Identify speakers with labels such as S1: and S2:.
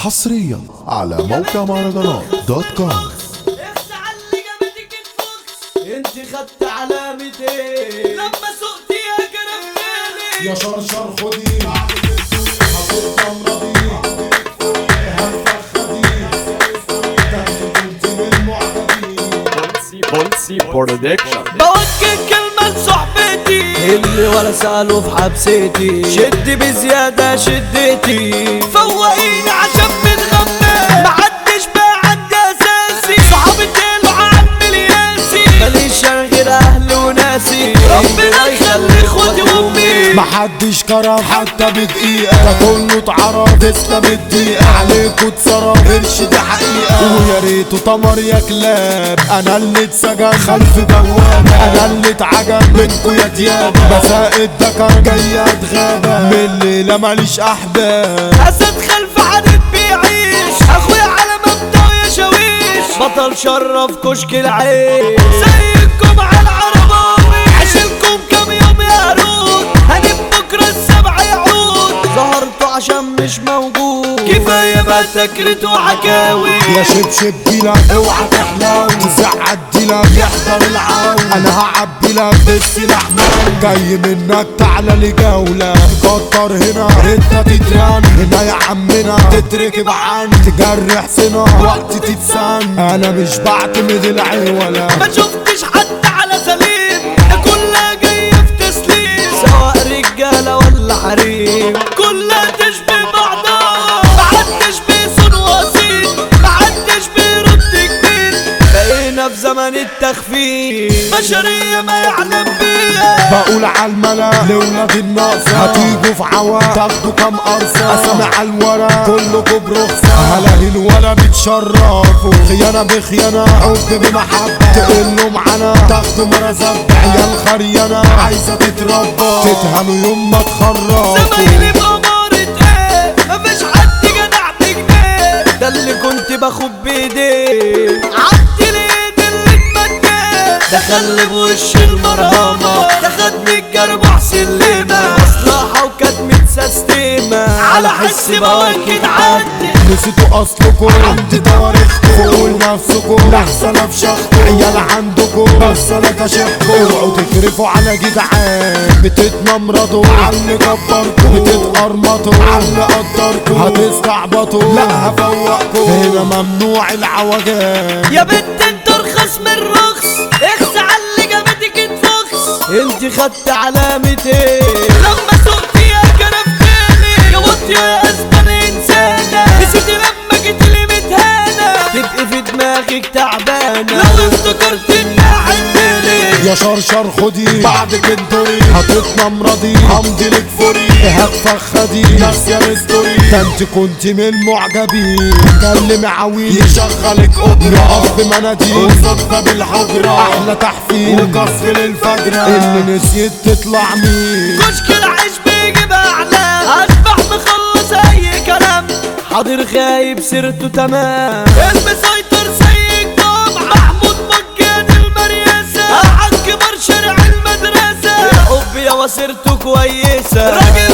S1: حصريا على موقع مهرجانات دوت كوم
S2: اخس علي جابتك الفخس انت خدت علامتين لما سقت يا كرفتيني
S3: يا شرشر خدي هتبقى مرضي هنفخدي تاخد انت من معجبين
S4: بولسي بولسي برودكشن
S2: بوجه كلمة لصحبتي اللي ولا سألوا في حبستي شد بزيادة شدتي فوقيني عشان بتغمى محدش بقى عندي أساسي صحابي طلعوا عم الياسي ماليش أنا غير أهلي وناسي ربنا يخلي إخواتي وأمي
S3: محدش كرم حتى بدقيقة ده كله اتعرف تسلم الدقيقة عليكوا اتصرف قرش دي حقيقة ويا ريته تمر يا كلاب انا اللي اتسجن خلف بوابة انا اللي اتعجن منكوا يا ديابة بساقط ده كان جاي اتغابى من الليلة ماليش احباب
S2: أسد خلف عدد بيعيش أخويا على مبدأ يشاويش بطل شرف كشك العيش زيكم على العرباوي عشلكم كام يوم يا رود هنب بكرة السبع يعود ظهرتوا عشان مش موجود كفاية بقى تكرت وحكاوي
S3: يا شبشب ديلا اوعى تحلو تزعل ديلا يحضر العون انا هعبي لك بالسلاح مان جاي منك تعالى لجولة تكتر هنا انت تترن هنا يا عمنا تتركب عن تجرح سنة وقت تتسن انا مش بعتمد العيولة
S2: ما شفتش حد على سليم ده كلها جاية في تسليم سواء رجالة ولا حريم كلها تشبه بعضها محدش بيصون وسيط محدش بيرد جديد بقينا في زمن التخفيف بشرية ما يعلم بيها
S3: بقول على الملا لولاد الناقصة هتيجوا في عوا تاخدوا كام قرصة اسامي على الورا كلكوا برخصة هلاقي الولا بتشرفوا خيانة بخيانة حب بمحبة تقلوا معانا تاخدوا مرزب عيال خريانة عايزة تتربى تتهانوا يوم ما تخرفوا
S2: زمايلي بأمارة ايه مفيش حد جدع بجنيه ده اللي كنت باخد بايديه عدت الايد اللي اتمدت دخل بوش المرهمة ده خدني الجربع سلمة مصلحة وكانت متسستمة على حس بواكد عدت
S3: نسيتوا اصلكم عندي تواريخكم فوقوا نفسكم لحسن افشخكم عيال عندكم بس انا كشفكم اوعوا تكرفوا على جدعان بتتنمرضوا على اللي كبركم بتتقرمطوا على اللي قدركم هتستعبطوا لا هفوقكم هنا ممنوع العوجان
S2: يا بنت انت ارخص من الرخص اخس على اللي جابتك انفخس انت خدت علامتين لما سقت يا كرفتيني يا واطية يا اسبان انسانة نسيت لما جيت لي متهانة تبقي في دماغك تعبانة لو افتكرت اني حنيني
S3: يا شرشر خدي بعدك انطري هتتنمرضي همضي لك فري هتفخدي ناس يا ريستوري ده انت كنت من المعجبين كلم عويل يشغلك اوبرا يقف بمناديل صدفة بالحجرة احلى تحفيل وكسر للفجرة اللي نسيت تطلع مين
S2: كشك العيش بيجيب اعلام اشبح مخلص اي كلام حاضر غايب سيرته تمام المسيطر سيد جمعة محمود مجان المريسة قعد كبر شارع المدرسة الحب يا وسيرته كويسة راجل